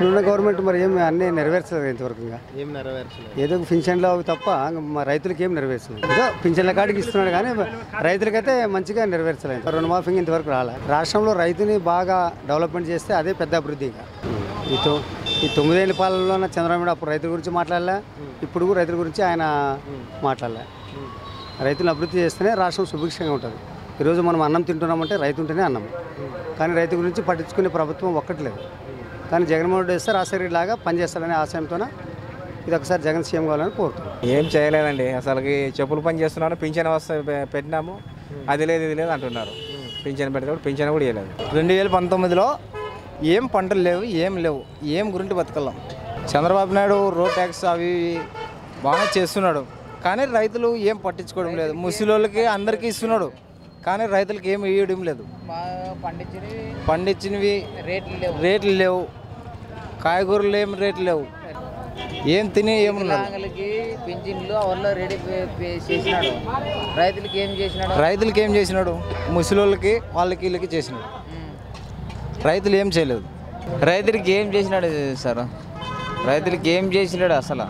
ఇప్పుడున్న గవర్నమెంట్ మరి ఏమి అన్నీ నెరవేర్చలేదు ఇంతవరకు ఇంకా ఏం నెరవేర్చలేదు ఏదో పింఛన్లు అవి తప్ప ఇంకా మా రైతులకి ఏం నెరవేర్చలేదు ఏదో పింఛన్ల కాడికి ఇస్తున్నాడు కానీ రైతులకైతే మంచిగా నెరవేర్చలేదు రుణమాఫీ ఇంతవరకు రాలే రాష్ట్రంలో రైతుని బాగా డెవలప్మెంట్ చేస్తే అదే పెద్ద అభివృద్ధి ఇంకా ఈ తొ ఈ తొమ్మిదేళ్ళ పాలనలో చంద్రబాబు నాయుడు అప్పుడు రైతుల గురించి మాట్లాడలే ఇప్పుడు కూడా రైతుల గురించి ఆయన మాట్లాడలే రైతులు అభివృద్ధి చేస్తేనే రాష్ట్రం సుభిక్షంగా ఉంటుంది ఈరోజు మనం అన్నం తింటున్నామంటే రైతు ఉంటేనే అన్నం కానీ రైతు గురించి పట్టించుకునే ప్రభుత్వం ఒక్కట్లేదు కానీ జగన్మోహన్ రెడ్డి వస్తే రాజశేఖర లాగా పనిచేస్తాడనే ఆశయంతోనే ఇది ఒకసారి జగన్ సీఎం కావాలని కోరుతున్నాం ఏం చేయలేదండి అసలుకి చెప్పులు పని చేస్తున్నాను పింఛన్ వస్తే పె- పెట్టినాము అది లేదు ఇది లేదు అంటున్నారు పింఛన్ పెడితే కూడా పింఛన్ కూడా ఇవ్వలేదు రెండు వేల పంతొమ్మిదిలో ఏం పంటలు లేవు ఏం లేవు ఏం గురించి బతకలేం చంద్రబాబు నాయుడు రోడ్ ట్యాక్స్ అవి ఇవి బాగానే చేస్తున్నాడు కానీ రైతులు ఏం పట్టించుకోవడం లేదు ముసలోళ్ళకి అందరికీ ఇస్తున్నాడు కానీ రైతులకి ఏం ఇవ్వడం లేదు పండించినవి రేట్లు లేవు రేట్లు లేవు కాయగూరలు ఏం రేట్లు లేవు ఏం తిని ఏమున్నాడు వికలాంగులకి పింఛన్లు వల్ల రెడీ చేసినాడు రైతులకి ఏం చేసినాడు రైతులకి ఏం చేసినాడు ముసలోళ్ళకి వాళ్ళకి వీళ్ళకి చేసినాడు రైతులు ఏం చేయలేదు రైతులకి ఏం చేసినాడు సార్ రైతులకి ఏం చేసినాడు అసలు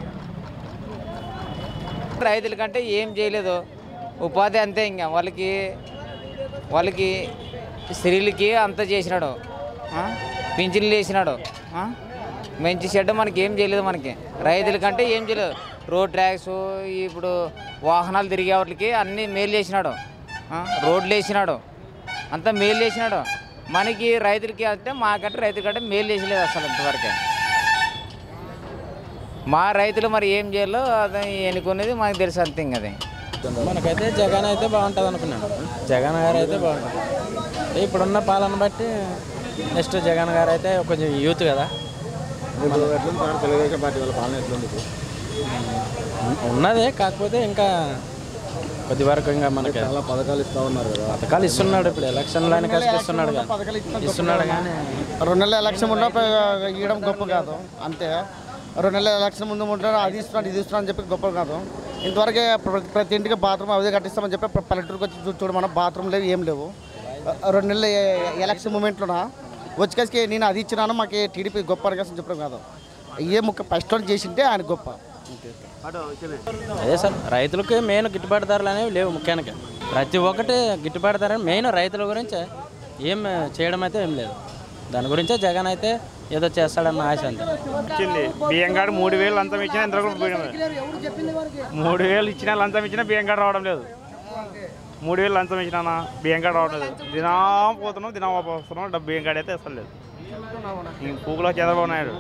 రైతుల కంటే ఏం చేయలేదు ఉపాధి అంతే ఇంకా వాళ్ళకి వాళ్ళకి స్త్రీలకి అంత చేసినాడు ఆ? పింఛన్లు వేసినాడు ఆ? మంచి చెడ్డ మనకి ఏం చేయలేదు మనకి రైతుల కంటే ఏం చేయలేదు రోడ్ ట్రాక్స్ ఇప్పుడు వాహనాలు తిరిగే వాటికి అన్నీ మేలు చేసినాడు ఆ? రోడ్లు వేసినాడు అంతా మేలు చేసినాడు మనకి రైతులకి అంటే మాకంటే రైతుల కంటే మేలు చేసలేదు అసలు ఇంతవరకే మా రైతులు మరి ఏం చేయాలో అది ఎన్నుకునేది మాకు తెలుసు అంతే ఇంక అది మనకైతే జగన్ అయితే బాగుంటుంది అనుకున్నాను జగన్ గారు అయితే బాగుంటుంది ఇప్పుడున్న పాలన బట్టి నెక్స్ట్ జగన్ గారు అయితే కొంచెం యూత్ కదా తెలుగుదేశం పార్టీ వాళ్ళ పాలన ఎట్లుంది ఉన్నదే కాకపోతే ఇంకా కొద్ది వరకు ఇంకా మనకి చాలా పథకాలు ఇస్తా ఉన్నారు కదా పథకాలు ఇస్తున్నాడు ఇప్పుడు ఎలక్షన్లో ఆయన ఇస్తున్నాడు కానీ ఇస్తున్నాడు కానీ రెండు నెలల ఎలక్షన్ ఉన్నా ఇవ్వడం గొప్ప కాదు అంతే రెండు నెలల ఎలక్షన్ ముందు ఉంటారు అది ఇస్తున్నాడు ఇది ఇస్తున్నాడు అని చెప్పి గొప్ప కాదు ఇంతవరకే ప్ర- ప్రతి ఇంటికి బాత్రూమ్ అదే కట్టిస్తామని చెప్పి ప్ర- పల్లెటూరుకి వచ్చి చూ- చూడమన్నా బాత్రూమ్ లేవు ఏం లేవు రెండు నెలల ఎ- ఎలక్షన్ మూమెంట్లోన వచ్చి కలిసి నేను అది ఇచ్చినాను మాకు టీడీపీ గొప్ప అనగాసం చెప్పడం కాదు ఏ ముక్క ఫస్ట్ చేసింటే ఆయన గొప్ప అంతే అదే సార్ రైతులకు మెయిన్ గిట్టుబాటు ధరలు అనేవి లేవు ముఖ్యానికి ప్రతి ఒక్కటి గిట్టుబాటు ధర మెయిన్ రైతుల గురించి ఏం చేయడం అయితే ఏం లేదు దాని గురించే జగన్ అయితే ఏదో చేస్తాడన్న ఆశ అంతే ఇచ్చింది బియ్యం కార్డు మూడు వేలు లంచం ఇచ్చినా ఇంతవరకు బియ్యం మూడు వేలు ఇచ్చినా లంచం ఇచ్చినా బియ్యం కార్డు రావడం లేదు మూడు వేలు లంచం ఇచ్చినా బియ్యం కార్డు రావడం లేదు దినం పోతున్నాం దినం వస్తున్నాం డబ్బు బియ్యం కార్డు అయితే ఇస్తలేదు ఇంక పూకులో చంద్రబాబు నాయుడు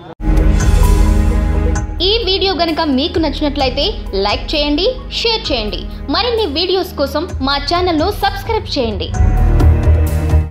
ఈ వీడియో గనుక మీకు నచ్చినట్లయితే లైక్ చేయండి షేర్ చేయండి మరిన్ని వీడియోస్ కోసం మా ఛానల్ను సబ్స్క్రైబ్ చేయండి